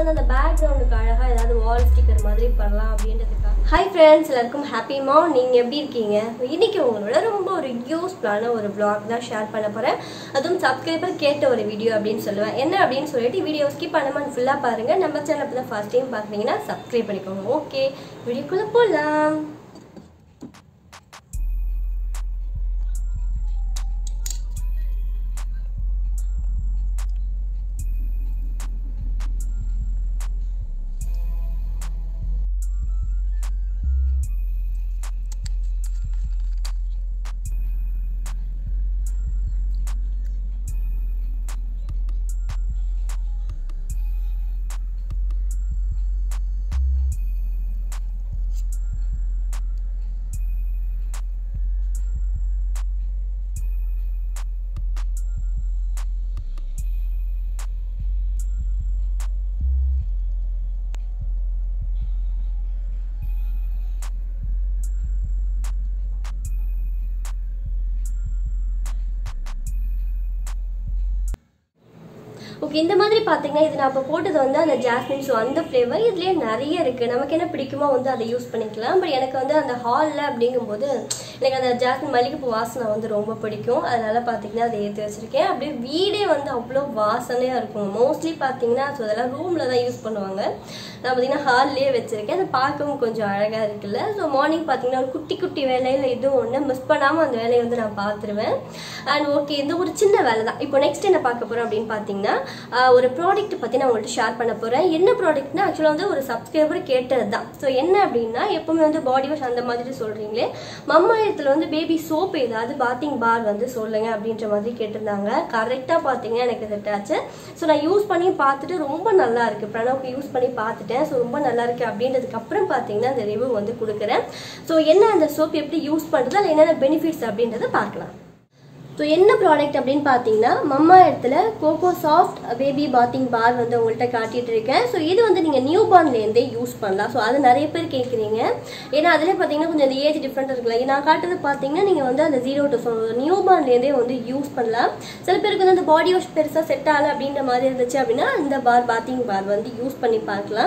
வந்து அந்த பேக்ரவுண்டுக்கு அழகாக ஏதாவது வால் ஸ்டிக்கர் மாதிரி பண்ணலாம் அப்படின்றதுக்காக ஹாய் ஃப்ரெண்ட்ஸ் எல்லாருக்கும் ஹாப்பி மார்னிங் எப்படி இருக்கீங்க இன்னைக்கு உங்களோட ரொம்ப ஒரு யூஸ்ஃபுல்லான ஒரு vlog தான் ஷேர் பண்ண போகிறேன் அதுவும் சப்ஸ்கிரைபர் கேட்ட ஒரு வீடியோ அப்படின்னு சொல்லுவேன் என்ன அப்படின்னு சொல்லிட்டு வீடியோ ஸ்கிப் பண்ணாமல் ஃபுல்லாக பாருங்கள் நம்ம சேனல் இப்போ தான் ஃபர்ஸ்ட் டைம் பார்க்குறீங்கன்னா சப்ஸ்கிரைப் பண்ணிக்கோங்க ஓகே வீடியோக்குள்ளே போகலாம் ஓகே இந்த மாதிரி பார்த்தீங்கன்னா இது நான் இப்போ போட்டது வந்து அந்த ஜாஸ்மின் ஸோ அந்த ஃப்ளேவர் இதுலேயே நிறைய இருக்குது நமக்கு என்ன பிடிக்குமோ வந்து அதை யூஸ் பண்ணிக்கலாம் பட் எனக்கு வந்து அந்த ஹாலில் அப்படிங்கும்போது எனக்கு அந்த ஜாஸ்மின் மல்லிகைப்பூ வாசனை வந்து ரொம்ப பிடிக்கும் அதனால பார்த்தீங்கன்னா அதை ஏற்றி வச்சிருக்கேன் அப்படியே வீடே வந்து அவ்வளோ வாசனையாக இருக்கும் மோஸ்ட்லி பார்த்தீங்கன்னா ஸோ அதெல்லாம் ரூமில் தான் யூஸ் பண்ணுவாங்க நான் பார்த்தீங்கன்னா ஹால்லேயே வச்சிருக்கேன் அதை பார்க்கவும் கொஞ்சம் அழகாக இருக்குல்ல ஸோ மார்னிங் பார்த்தீங்கன்னா ஒரு குட்டி குட்டி வேலையில் இதுவும் ஒன்று மிஸ் பண்ணாமல் அந்த வேலையை வந்து நான் பார்த்துருவேன் அண்ட் ஓகே இந்த ஒரு சின்ன வேலை தான் இப்போ நெக்ஸ்ட் என்ன பார்க்க போகிறோம் அப்படின்னு பார்த்தீங்கன்னா ஆஹ் ஒரு ப்ராடக்ட் பற்றி நான் உங்கள்கிட்ட ஷேர் பண்ண போகிறேன் என்ன ப்ராடக்ட்னா ஆக்சுவலாக வந்து ஒரு சப்ஸ்கிரைபர் கேட்டது தான் ஸோ என்ன அப்படின்னா எப்பவுமே வந்து பாடி வாஷ் அந்த மாதிரி சொல்கிறீங்களே மம்மாயத்தில் வந்து பேபி சோப் ஏதாவது பாத்திங் பார் வந்து சொல்லுங்க அப்படின்ற மாதிரி கேட்டிருந்தாங்க கரெக்டாக பார்த்தீங்கன்னா எனக்கு செட் ஆச்சு ஸோ நான் யூஸ் பண்ணி பார்த்துட்டு ரொம்ப நல்லா இருக்கு பிரணவுக்கு யூஸ் பண்ணி பார்த்துட்டேன் ஸோ ரொம்ப நல்லா இருக்கு அப்படின்றதுக்கு அப்புறம் பார்த்தீங்கன்னா அந்த ரிவ்யூ வந்து கொடுக்குறேன் ஸோ என்ன அந்த சோப் எப்படி யூஸ் பண்ணுறது அதில் என்னென்ன பெனிஃபிட்ஸ் அப்படின்றத பார்க்கலாம் ஸோ என்ன ப்ராடக்ட் அப்படின்னு பார்த்தீங்கன்னா மம்மா இடத்துல Coco Soft baby bathing bar வந்து உங்கள்கிட்ட காட்டிட்டு இருக்கேன் ஸோ இது வந்து நீங்கள் நியூ பார்ன்லேருந்தே யூஸ் பண்ணலாம் ஸோ அது நிறைய பேர் கேட்குறீங்க ஏன்னா அதில் பார்த்தீங்கன்னா கொஞ்சம் அந்த ஏஜ் டிஃப்ரெண்ட் இருக்குல்ல நான் காட்டுறது பார்த்தீங்கன்னா நீங்கள் வந்து அந்த ஜீரோ டு நியூ பார்ன்லேருந்தே வந்து யூஸ் பண்ணலாம் சில பேருக்கு வந்து அந்த பாடி வாஷ் பெருசாக செட் ஆகலை அப்படின்ற மாதிரி இருந்துச்சு அப்படின்னா இந்த பார் பாத்திங் பார் வந்து யூஸ் பண்ணி பார்க்கலாம்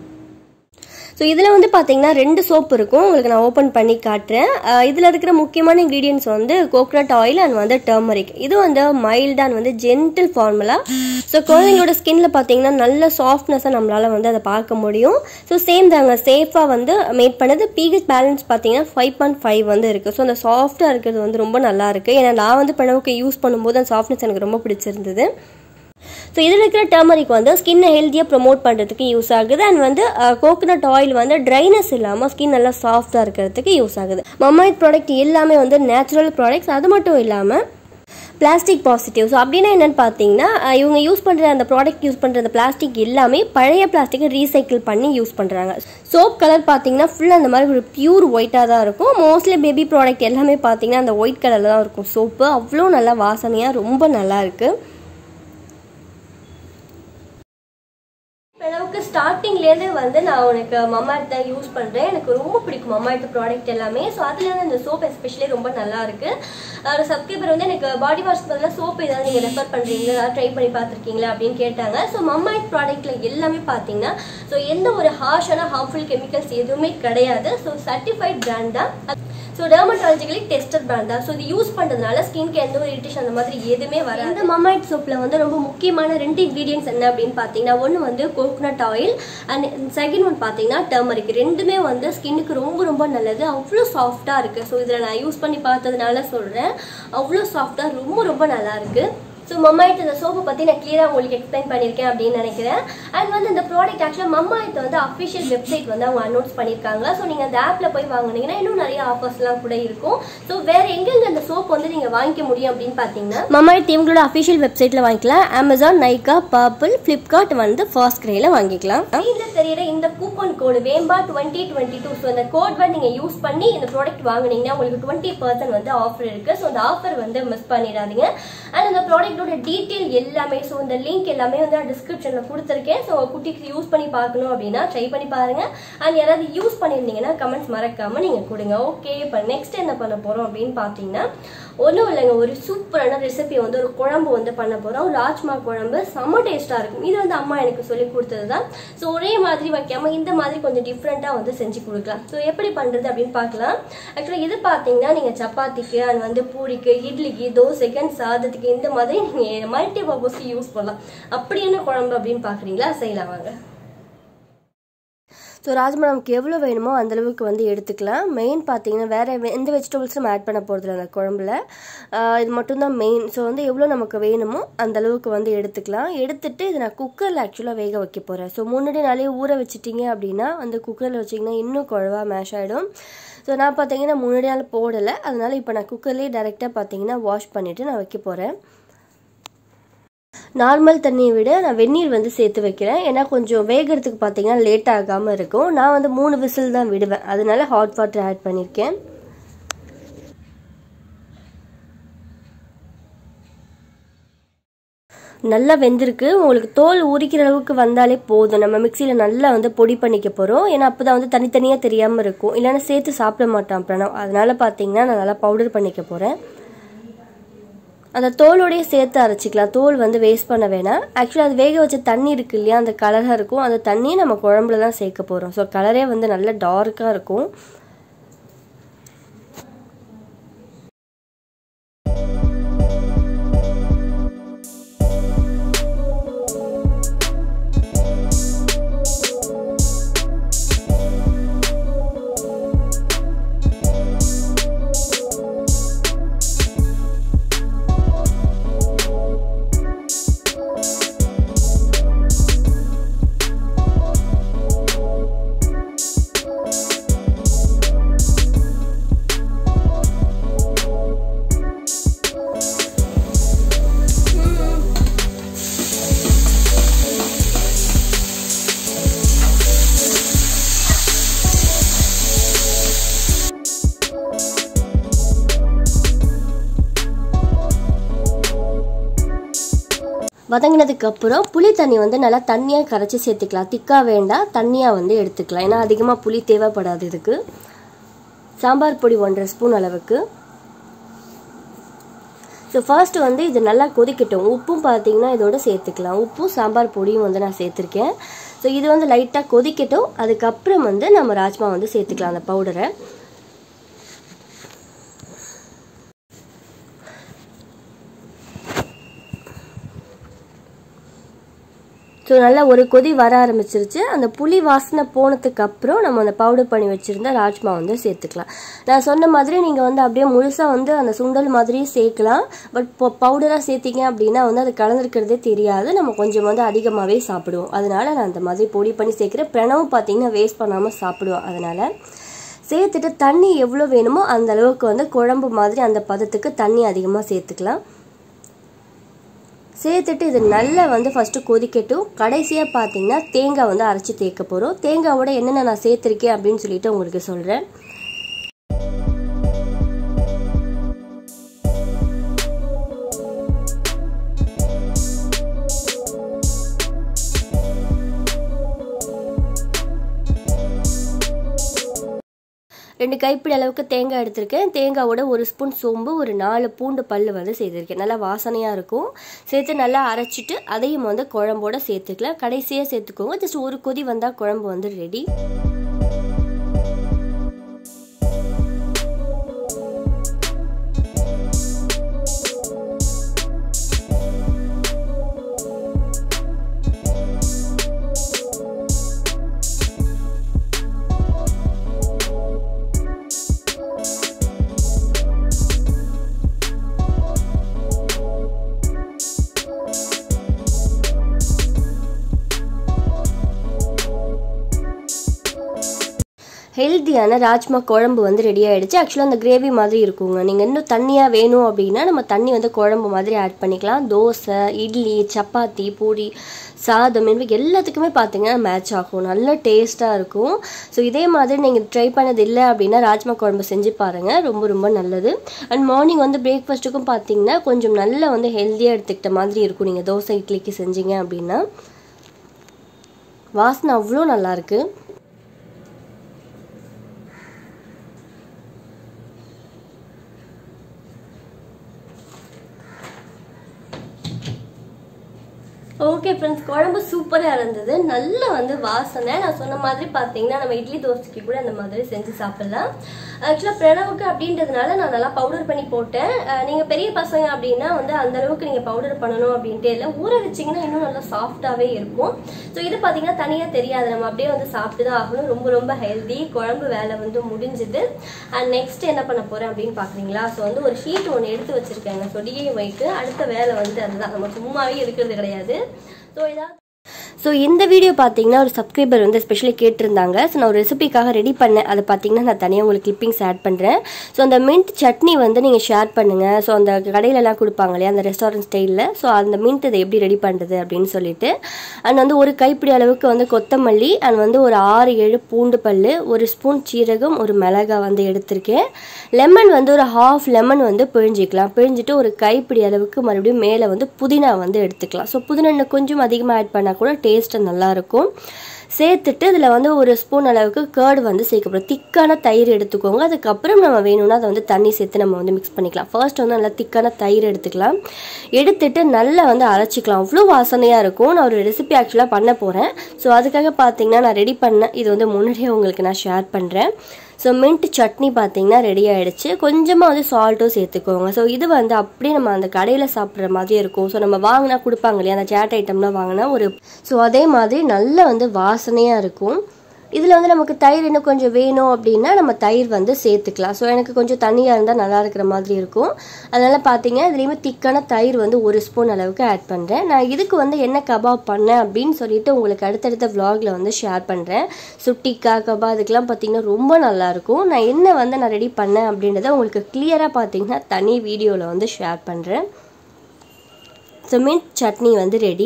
ஸோ இதில் வந்து பார்த்தீங்கன்னா ரெண்டு சோப் இருக்கும் உங்களுக்கு நான் ஓப்பன் பண்ணி காட்டுறேன் இதில் இருக்கிற முக்கியமான இன்க்ரீடியன்ஸ் வந்து கோகனட் ஆயில் அண்ட் வந்து டர்மரிக் இது வந்து மைல்ட் அண்ட் வந்து ஜென்டில் ஃபார்முலா ஸோ குழந்தைங்களோட ஸ்கின்ல பார்த்தீங்கன்னா நல்ல சாஃப்ட்னஸாக நம்மளால் வந்து அதை பார்க்க முடியும் ஸோ சேம் தாங்க சேஃபாக வந்து மேட் பண்ணது பிஹெச் பேலன்ஸ் பார்த்தீங்கன்னா ஃபைவ் பாயிண்ட் ஃபைவ் வந்து இருக்குது ஸோ அந்த சாஃப்டாக இருக்கிறது வந்து ரொம்ப நல்லா இருக்குது ஏன்னா நான் வந்து பிணவுக்கு யூஸ் பண்ணும்போது அந்த சாஃப்ட்னஸ் எனக்கு ரொம்ப பிடிச்சிருந்தது ஸோ இதில் இருக்கிற டர்மரிக் வந்து ஸ்கின்னை ஹெல்த்தியாக ப்ரொமோட் பண்ணுறதுக்கு யூஸ் ஆகுது அண்ட் வந்து கோகனட் ஆயில் வந்து ட்ரைனஸ் இல்லாமல் ஸ்கின் நல்லா சாஃப்டாக இருக்கிறதுக்கு யூஸ் ஆகுது மம்மாயிட் ப்ராடக்ட் எல்லாமே வந்து நேச்சுரல் ப்ராடக்ட்ஸ் அது மட்டும் இல்லாமல் பிளாஸ்டிக் பாசிட்டிவ் ஸோ அப்படின்னா என்னென்னு பார்த்தீங்கன்னா அஹ் இவங்க யூஸ் பண்ணுற அந்த ப்ராடக்ட் யூஸ் பண்ணுற அந்த பிளாஸ்டிக் எல்லாமே பழைய பிளாஸ்டிக்கை ரீசைக்கிள் பண்ணி யூஸ் பண்ணுறாங்க சோப் கலர் பார்த்தீங்கன்னா ஃபுல்லாக அந்த மாதிரி ஒரு பியூர் ஒயிட்டாக தான் இருக்கும் மோஸ்ட்லி பேபி ப்ராடக்ட் எல்லாமே பார்த்தீங்கன்னா அந்த ஒயிட் கலரில் தான் இருக்கும் சோப்பு அவ்வளோ நல்லா வாசனையாக ரொம்ப நல்லா இருக்குது அளவுக்கு ஸ்டார்டிங்லேருந்து வந்து நான் உனக்கு மம்மா தான் யூஸ் பண்ணுறேன் எனக்கு ரொம்ப பிடிக்கும் மம்மா எடுத்த ப்ராடக்ட் எல்லாமே ஸோ அதுலேருந்து இந்த சோப் எஸ்பெஷலி ரொம்ப நல்லா இருக்கு ஒரு சப்ஸ்கிரைபர் வந்து எனக்கு பாடி வாஷ் பதிலாக சோப் ஏதாவது நீங்கள் ரெஃபர் பண்ணுறீங்களா ஏதாவது ட்ரை பண்ணி பார்த்துருக்கீங்களா அப்படின்னு கேட்டாங்க ஸோ மம்மா ப்ராடக்ட்ல எல்லாமே பார்த்தீங்கன்னா ஸோ எந்த ஒரு ஹார்ஷான ஹார்ம்ஃபுல் கெமிக்கல்ஸ் எதுவுமே கிடையாது ஸோ சர்டிஃபைட் பிராண்ட் தான் ஸோ டெர்மட்டாலஜிக்கலி டெஸ்டட் பிராண்ட் தான் ஸோ இது யூஸ் பண்ணுறதுனால ஸ்கின்க்கு எந்த ஒரு இரிட்டேஷன் அந்த மாதிரி எதுவுமே வராது இந்த மம்மாய்ட் சோப்பில் வந்து ரொம்ப முக்கியமான ரெண்டு இன்க்ரீடியன்ஸ் என்ன அப்படின்னு பார்த்தீங்கன்னா ஒன்று வந்து coconut oil and second one பார்த்தீங்கன்னா டர்மரிக் ரெண்டுமே வந்து ஸ்கின்னுக்கு ரொம்ப ரொம்ப நல்லது அவ்வளோ சாஃப்டாக இருக்குது ஸோ இதில் நான் யூஸ் பண்ணி பார்த்ததுனால சொல்கிறேன் அவ்வளோ சாஃப்டாக ரொம்ப ரொம்ப நல்லா இருக்குது ஸோ மம்மாயிட்டு இந்த சோப்பை பற்றி நான் கிளியராக உங்களுக்கு எக்ஸ்பிளைன் பண்ணியிருக்கேன் அப்படின்னு நினைக்கிறேன் அண்ட் வந்து இந்த ப்ராடக்ட் ஆக்சுவலாக மம்மாயிட்டு வந்து அஃபிஷியல் வெப்சைட் வந்து அவங்க அனௌன்ஸ் பண்ணியிருக்காங்க ஸோ நீங்கள் அந்த ஆப்பில் போய் வாங்குனீங்கன்னா இன்னும் நிறைய ஆஃபர்ஸ்லாம் கூட இருக்கும் ஸோ வேறு எங்கெங்க இந்த சோப் வந்து நீங்கள் வாங்கிக்க முடியும் அப்படின்னு பார்த்தீங்கன்னா மம்மாயிட் இவங்களோட அஃபிஷியல் வெப்சைட்டில் வாங்கிக்கலாம் அமேசான் நைக்கா பர்பிள் ஃப்ளிப்கார்ட் வந்து ஃபர்ஸ்ட் கிரேல வாங்கிக்கலாம் இந்த தெரியுற இந்த கூப்பன் கோடு வேம்பா டுவெண்ட்டி டுவெண்ட்டி டூ ஸோ இந்த கோட் வந்து நீங்கள் யூஸ் பண்ணி இந்த ப்ராடக்ட் வாங்குனீங்கன்னா உங்களுக்கு டுவெண்ட்டி பர்சன்ட் வந்து ஆஃபர் இருக்குது ஸோ அந்த ஆஃபர் வந்து மிஸ் பண்ணிடாதீங்க அண்ட் இந்த ப்ராடக்ட் அவங்களோட டீட்டெயில் எல்லாமே ஸோ இந்த லிங்க் எல்லாமே வந்து நான் டிஸ்கிரிப்ஷனில் கொடுத்துருக்கேன் ஸோ குட்டிக்கு யூஸ் பண்ணி பார்க்கணும் அப்படின்னா ட்ரை பண்ணி பாருங்க அண்ட் யாராவது யூஸ் பண்ணியிருந்தீங்கன்னா கமெண்ட்ஸ் மறக்காம நீங்கள் கொடுங்க ஓகே இப்போ நெக்ஸ்ட் என்ன பண்ண போகிறோம் அப்படின்னு பார்த்தீங்கன்னா ஒன்றும் இல்லைங்க ஒரு சூப்பரான ரெசிபி வந்து ஒரு குழம்பு வந்து பண்ண போகிறோம் ராஜ்மா குழம்பு செம்ம டேஸ்ட்டாக இருக்கும் இது வந்து அம்மா எனக்கு சொல்லி கொடுத்தது தான் ஸோ ஒரே மாதிரி வைக்காம இந்த மாதிரி கொஞ்சம் டிஃப்ரெண்ட்டாக வந்து செஞ்சு கொடுக்கலாம் ஸோ எப்படி பண்ணுறது அப்படின்னு பார்க்கலாம் ஆக்சுவலாக இது பார்த்தீங்கன்னா நீங்கள் சப்பாத்திக்கு அண்ட் வந்து பூரிக்கு இட்லிக்கு தோசைக்கு அண்ட் சாதத்துக்கு இந்த மாதிரி நீங்கள் மல்டி பர்பஸ்க்கு யூஸ் பண்ணலாம் அப்படி என்ன குழம்பு அப்படின்னு பார்க்குறீங்களா செய்யலாம் வாங்க ஸோ ராஜ்மா நமக்கு எவ்வளோ வேணுமோ அந்த அளவுக்கு வந்து எடுத்துக்கலாம் மெயின் பார்த்தீங்கன்னா வேறு எந்த வெஜிடபிள்ஸும் ஆட் பண்ண போகிறதில்ல அந்த குழம்புல ஆஹ் இது மட்டும்தான் மெயின் ஸோ வந்து எவ்வளோ நமக்கு வேணுமோ அந்த அளவுக்கு வந்து எடுத்துக்கலாம் எடுத்துட்டு இது நான் குக்கரில் ஆக்சுவலாக வேக வைக்க போகிறேன் ஸோ முன்னாடி நாளே ஊற வச்சிட்டிங்க அப்படின்னா அந்த குக்கரில் வச்சிங்கன்னா இன்னும் குழவா மேஷ் ஆகிடும் ஸோ நான் பார்த்தீங்கன்னா முன்னாடி நாள் போடலை அதனால் இப்போ நான் குக்கர்லேயே டேரெக்டாக பார்த்தீங்கன்னா வாஷ் பண்ணிவிட்டு நான் வைக்க போகிறேன் நார்மல் தண்ணியை விட நான் வெந்நீர் வந்து சேர்த்து வைக்கிறேன் ஏன்னா கொஞ்சம் வேகிறதுக்கு பார்த்தீங்கன்னா லேட் ஆகாமல் இருக்கும் நான் வந்து மூணு விசில் தான் விடுவேன் அதனால ஹாட் வாட்டர் ஆட் பண்ணியிருக்கேன் நல்லா வெந்திருக்கு உங்களுக்கு தோல் உரிக்கிற அளவுக்கு வந்தாலே போதும் நம்ம மிக்சியில் நல்லா வந்து பொடி பண்ணிக்க போகிறோம் ஏன்னா அப்போ தான் வந்து தனித்தனியாக தெரியாமல் இருக்கும் இல்லைன்னா சேர்த்து சாப்பிட மாட்டான் பிரணவ் அதனால பார்த்தீங்கன்னா நான் நல்லா பவுடர் பண்ணிக்க போகிறேன் அந்த தோலோடய சேர்த்து அரைச்சிக்கலாம் தோல் வந்து வேஸ்ட் பண்ண வேணாம் ஆக்சுவலாக அது வேக வச்ச தண்ணி இருக்கு இல்லையா அந்த கலராக இருக்கும் அந்த தண்ணியை நம்ம குழம்புல தான் சேர்க்க போகிறோம் ஸோ கலரே வந்து நல்ல டார்க்காக இருக்கும் வதங்கினதுக்கு அப்புறம் புளி தண்ணி வந்து நல்லா தண்ணியாக கரைச்சி சேர்த்துக்கலாம் திக்காக வேண்டாம் தண்ணியாக வந்து எடுத்துக்கலாம் ஏன்னா அதிகமாக புளி தேவைப்படாது இதுக்கு சாம்பார் பொடி ஒன்றரை ஸ்பூன் அளவுக்கு ஸோ ஃபர்ஸ்ட் வந்து இது நல்லா கொதிக்கட்டும் உப்பும் பார்த்தீங்கன்னா இதோட சேர்த்துக்கலாம் உப்பும் சாம்பார் பொடியும் வந்து நான் சேர்த்துருக்கேன் ஸோ இது வந்து லைட்டாக கொதிக்கட்டும் அதுக்கப்புறம் வந்து நம்ம ராஜ்மா வந்து சேர்த்துக்கலாம் அந்த பவுடரை ஸோ நல்லா ஒரு கொதி வர ஆரம்பிச்சிருச்சு அந்த புளி வாசனை போனதுக்கு அப்புறம் நம்ம அந்த பவுடர் பண்ணி வச்சுருந்த ராஜ்மா வந்து சேர்த்துக்கலாம் நான் சொன்ன மாதிரி நீங்கள் வந்து அப்படியே முழுசாக வந்து அந்த சுண்டல் மாதிரியே சேர்க்கலாம் பட் இப்போ பவுடராக சேர்த்திங்க அப்படின்னா வந்து அது கலந்துருக்கிறதே தெரியாது நம்ம கொஞ்சம் வந்து அதிகமாகவே சாப்பிடுவோம் அதனால நான் அந்த மாதிரி பொடி பண்ணி சேர்க்குறேன் பிரணவு பார்த்தீங்கன்னா வேஸ்ட் பண்ணாமல் சாப்பிடுவோம் அதனால் சேர்த்துட்டு தண்ணி எவ்வளோ வேணுமோ அந்த அளவுக்கு வந்து குழம்பு மாதிரி அந்த பதத்துக்கு தண்ணி அதிகமாக சேர்த்துக்கலாம் சேர்த்துட்டு இது நல்லா வந்து ஃபஸ்ட்டு கொதிக்கட்டும் கடைசியாக பார்த்தீங்கன்னா தேங்காய் வந்து அரைச்சி தேய்க்க போகிறோம் தேங்காவோட என்னென்ன நான் சேர்த்துருக்கேன் அப்படின்னு சொல்லிட்டு உங்களுக்கு சொல்கிறேன் ரெண்டு கைப்பிடி அளவுக்கு தேங்காய் எடுத்திருக்கேன் தேங்காவோட ஒரு ஸ்பூன் சோம்பு ஒரு நாலு பூண்டு பல் வந்து சேர்த்துருக்கேன் நல்லா வாசனையாக இருக்கும் சேர்த்து நல்லா அரைச்சிட்டு அதையும் வந்து குழம்போட சேர்த்துக்கலாம் கடைசியாக சேர்த்துக்கோங்க ஜஸ்ட் ஒரு கொதி வந்தால் குழம்பு வந்து ரெடி ஹெல்த்தியான ராஜ்மா குழம்பு வந்து ரெடி ஆயிடுச்சு ஆக்சுவலாக அந்த கிரேவி மாதிரி இருக்குங்க நீங்கள் இன்னும் தண்ணியாக வேணும் அப்படின்னா நம்ம தண்ணி வந்து குழம்பு மாதிரி ஆட் பண்ணிக்கலாம் தோசை இட்லி சப்பாத்தி பூரி சாதம் இது எல்லாத்துக்குமே பார்த்தீங்கன்னா மேட்ச் ஆகும் நல்ல டேஸ்ட்டாக இருக்கும் ஸோ இதே மாதிரி நீங்கள் ட்ரை பண்ணது இல்லை அப்படின்னா ராஜ்மா குழம்பு செஞ்சு பாருங்கள் ரொம்ப ரொம்ப நல்லது அண்ட் மார்னிங் வந்து பிரேக்ஃபாஸ்ட்டுக்கும் பார்த்தீங்கன்னா கொஞ்சம் நல்ல வந்து ஹெல்த்தியாக எடுத்துக்கிட்ட மாதிரி இருக்கும் நீங்கள் தோசை இட்லிக்கு செஞ்சீங்க அப்படின்னா வாசனை அவ்வளோ நல்லாயிருக்கு ஓகே ஃப்ரெண்ட்ஸ் குழம்பு சூப்பராக இருந்தது நல்ல வந்து வாசனை நான் சொன்ன மாதிரி பார்த்தீங்கன்னா நம்ம இட்லி தோசைக்கு கூட அந்த மாதிரி செஞ்சு சாப்பிடலாம் ஆக்சுவலாக பிரணவுக்கு அப்படின்றதுனால நான் நல்லா பவுடர் பண்ணி போட்டேன் நீங்கள் பெரிய பசங்க அப்படின்னா வந்து அந்த அளவுக்கு நீங்கள் பவுடர் பண்ணணும் அப்படின்ட்டு இல்லை ஊற வச்சிங்கன்னா இன்னும் நல்லா சாஃப்டாகவே இருக்கும் ஸோ இது பார்த்தீங்கன்னா தனியாக தெரியாது நம்ம அப்படியே வந்து சாப்பிட்டு தான் ஆகணும் ரொம்ப ரொம்ப ஹெல்தி குழம்பு வேலை வந்து முடிஞ்சுது அண்ட் நெக்ஸ்ட் என்ன பண்ண போகிறேன் அப்படின்னு பார்க்குறீங்களா ஸோ வந்து ஒரு ஷீட் ஒன்று எடுத்து வச்சிருக்கேங்க ஸோ டிஏ வைட்டு அடுத்த வேலை வந்து அதுதான் நம்ம சும்மாவே இருக்கிறது கிடையாது ஸோ ஏதாவது ஸோ இந்த வீடியோ பார்த்தீங்கன்னா ஒரு சப்ஸ்கிரைபர் வந்து ஸ்பெஷலி கேட்டிருந்தாங்க ஸோ நான் ஒரு ரெசிபிக்காக ரெடி பண்ணேன் அதை பார்த்தீங்கன்னா நான் தனியாக உங்களுக்கு கிளிப்பிங்ஸ் ஆட் பண்ணுறேன் ஸோ அந்த மின்ட் சட்னி வந்து நீங்கள் ஷேர் பண்ணுங்கள் ஸோ அந்த கடையிலலாம் கொடுப்பாங்க இல்லையா அந்த ரெஸ்டாரண்ட் ஸ்டைலில் ஸோ அந்த மின்ட் இதை எப்படி ரெடி பண்ணுறது அப்படின்னு சொல்லிட்டு அண்ட் வந்து ஒரு கைப்பிடி அளவுக்கு வந்து கொத்தமல்லி அண்ட் வந்து ஒரு ஆறு ஏழு பூண்டு பல் ஒரு ஸ்பூன் சீரகம் ஒரு மிளகா வந்து எடுத்திருக்கேன் லெமன் வந்து ஒரு ஹாஃப் லெமன் வந்து பிழிஞ்சிக்கலாம் பிழிஞ்சிட்டு ஒரு கைப்பிடி அளவுக்கு மறுபடியும் மேலே வந்து புதினா வந்து எடுத்துக்கலாம் ஸோ புதினா இன்னும் கொஞ்சம் அதிகமாக ஆட் பண்ணால் கூட டேஸ்ட்டு நல்லாயிருக்கும் சேர்த்துட்டு இதில் வந்து ஒரு ஸ்பூன் அளவுக்கு கேர்டு வந்து சேர்க்கப்படுறோம் திக்கான தயிர் எடுத்துக்கோங்க அதுக்கப்புறம் நம்ம வேணும்னா அதை வந்து தண்ணி சேர்த்து நம்ம வந்து மிக்ஸ் பண்ணிக்கலாம் ஃபர்ஸ்ட் வந்து நல்லா திக்கான தயிர் எடுத்துக்கலாம் எடுத்துட்டு நல்லா வந்து அரைச்சிக்கலாம் அவ்வளோ வாசனையாக இருக்கும் நான் ஒரு ரெசிபி ஆக்சுவலாக பண்ண போகிறேன் ஸோ அதுக்காக பார்த்தீங்கன்னா நான் ரெடி பண்ணேன் இது வந்து முன்னாடியே உங்களுக்கு நான் ஷேர் பண்ணுறேன் ஸோ மின்ட் சட்னி பார்த்தீங்கன்னா ரெடி ஆகிடுச்சு கொஞ்சமாக வந்து சால்ட்டும் சேர்த்துக்கோங்க ஸோ இது வந்து அப்படியே நம்ம அந்த கடையில் சாப்பிட்ற மாதிரி இருக்கும் ஸோ நம்ம வாங்கினா கொடுப்பாங்க இல்லையா அந்த சேட் ஐட்டம்லாம் வாங்கினா ஒரு ஸோ அதே மாதிரி நல்ல வந்து வாசனையாக இருக்கும் இதில் வந்து நமக்கு தயிர் இன்னும் கொஞ்சம் வேணும் அப்படின்னா நம்ம தயிர் வந்து சேர்த்துக்கலாம் ஸோ எனக்கு கொஞ்சம் தண்ணியாக இருந்தால் நல்லா இருக்கிற மாதிரி இருக்கும் அதனால் பார்த்தீங்க இதுலேயுமே திக்கான தயிர் வந்து ஒரு ஸ்பூன் அளவுக்கு ஆட் பண்ணுறேன் நான் இதுக்கு வந்து என்ன கபாப் பண்ணேன் அப்படின்னு சொல்லிட்டு உங்களுக்கு அடுத்தடுத்த vlogல வந்து ஷேர் பண்ணுறேன் சுட்டிக்கா கபாப் அதுக்கெல்லாம் பார்த்தீங்கன்னா ரொம்ப நல்லாயிருக்கும் நான் என்ன வந்து நான் ரெடி பண்ணேன் அப்படின்றத உங்களுக்கு கிளியராக பார்த்தீங்கன்னா தனி வீடியோவில் வந்து ஷேர் பண்ணுறேன் ஸோ மின்ட் சட்னி வந்து ரெடி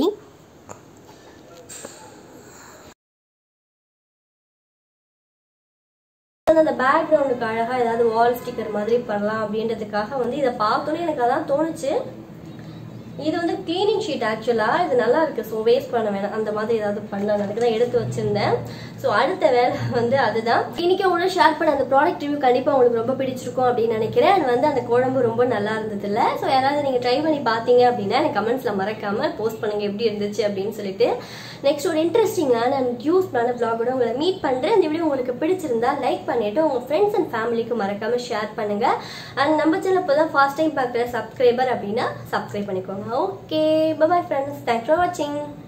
வந்து அந்த பேக்ரவுண்டுக்கு அழகா ஏதாவது வால் ஸ்டிக்கர் மாதிரி பண்ணலாம் அப்படின்றதுக்காக வந்து இதை பார்த்தோன்னே எனக்கு அதான் தோணுச்சு இது வந்து கிளீனிங் ஷீட் ஆக்சுவலா இது நல்லா இருக்கு ஸோ வேஸ்ட் பண்ண வேணாம் அந்த மாதிரி ஏதாவது பண்ணலாம் அதுக்கு தான் எடுத்து வச்சிருந்தேன் ஸோ அடுத்த வேலை வந்து அதுதான் இன்னைக்கு உங்களோட ஷேர் பண்ண அந்த ப்ராடக்ட் ரிவ்யூ கண்டிப்பா உங்களுக்கு ரொம்ப பிடிச்சிருக்கும் அப்படின்னு நினைக்கிறேன் and வந்து அந்த குழம்பு ரொம்ப நல்லா இருந்தது இல்ல ஸோ யாராவது நீங்க ட்ரை பண்ணி பார்த்தீங்க அப்படின்னா எனக்கு கமெண்ட்ஸ்ல மறக்காம போஸ்ட் பண்ணுங்க எப்படி இருந்துச்சு அப்படின்னு சொல்லிட்டு நெக்ஸ்ட் ஒரு இன்ட்ரெஸ்டிங்கான அண்ட் யூஸ்ஃபுல்லான vlog-ஓட உங்களை மீட் பண்றேன் இந்த வீடியோ உங்களுக்கு பிடிச்சிருந்தா லைக் பண்ணிட்டு உங்க ஃப்ரெண்ட்ஸ் அண்ட் ஃபேமிலிக்கு மறக்காம ஷேர் பண்ணுங்க அண்ட் நம்ம சேனல் இப்போ தான் ஃபர்ஸ்ட் டைம் பார்க்குற சப்ஸ்கிரைபர் அப்படின்னா சப்ஸ்கிரைப் பண்ணிக்கோங்க okay bye bye friends thanks for வாட்சிங்